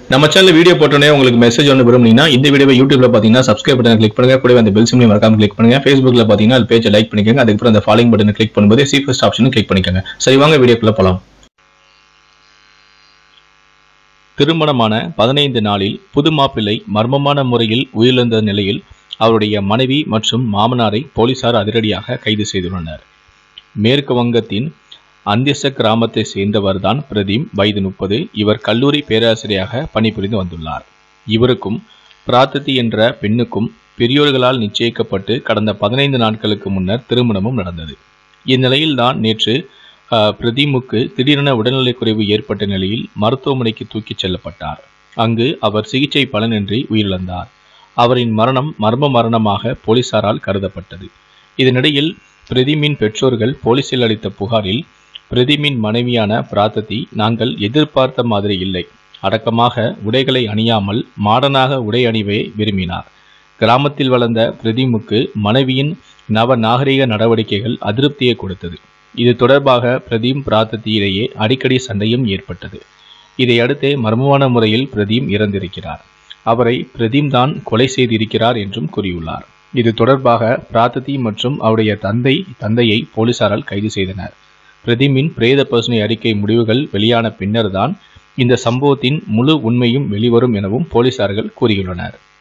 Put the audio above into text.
நம்ம channel video போட்டோன்னே உங்களுக்கு மெசேஜ் ஒன்று விரும்புனீங்கன்னா இந்த வீடியோவை யூடியூப்ல பார்த்தீங்கன்னா சப்ஸ்கிரைப் பட்டன் கிளிக் பண்ணுங்க கூடவே அந்த பெல் சிம்லையும் மறக்காம கிளிக் பண்ணுங்க ஃபேஸ்புக்ல பார்த்தீங்கன்னா அது பேஜை லைக் பண்ணிக்கோங்க அதுக்கப்புறம் அந்த ஃபாலோயிங் பட்டனை கிளிக் பண்ணும்போது சி ஃபர்ஸ்ட் ஆப்ஷனும் கிளிக் பண்ணிக்கோங்க சரி வாங்க வீடியோக்குள்ள போலாம் திருமணமான பதினைந்து நாளில் புது மாப்பிள்ளை மர்மமான முறையில் உயிரிழந்த நிலையில் அவருடைய மனைவி மற்றும் மாமனாரை போலீசார் அதிரடியாக கைது செய்துள்ளனர் மேற்கு வங்கத்தின் அந்திச கிராமத்தை சேர்ந்தவர்தான் பிரதீம் வயது முப்பது இவர் கல்லூரி பேராசிரியராக பணிபுரிந்து வந்துள்ளார் இவருக்கும் பிராத்ததி என்ற பெண்ணுக்கும் பெரியோர்களால் நிச்சயிக்கப்பட்டு கடந்த பதினைந்து நாட்களுக்கு முன்னர் திருமணமும் நடந்தது இந்நிலையில்தான் நேற்று ஆஹ், பிரதீமுக்கு திடீரென உடல்நலைக்குறைவு ஏற்பட்ட நிலையில் மருத்துவமனைக்கு தூக்கிச் செல்லப்பட்டார் அங்கு அவர் சிகிச்சை பலனின்றி உயிரிழந்தார் அவரின் மரணம் மர்ம மரணமாக போலீசாரால் கருதப்பட்டது இதனிடையில் பிரதீமின் பெற்றோர்கள் போலீசில் அளித்த புகாரில் பிரதீமின் மனைவியான பிராத்ததி நாங்கள் எதிர்பார்த்த மாதிரி இல்லை அடக்கமாக உடைகளை அணியாமல் மாடனாக உடை அணிவை விரும்பினார் கிராமத்தில் வளர்ந்த பிரதீமுக்கு மனைவியின் நவ நாகரிக நடவடிக்கைகள் அதிருப்தியை கொடுத்தது இது தொடர்பாக பிரதீம் பிராத்ததி இடையே அடிக்கடி சண்டையும் ஏற்பட்டது இதையடுத்தே மர்மமான முறையில் பிரதீம் இறந்திருக்கிறார் அவரை பிரதீம் தான் கொலை செய்திருக்கிறார் என்றும் கூறியுள்ளார் இது தொடர்பாக பிராத்ததி மற்றும் அவருடைய தந்தை தந்தையை போலீசாரால் கைது செய்தனர் பிரதீமின் பிரேத பரிசோதனை அறிக்கை முடிவுகள் வெளியான பின்னர்தான் இந்த சம்பவத்தின் முழு உண்மையும் வெளிவரும் எனவும் போலீசார்கள் கூறியுள்ளனர்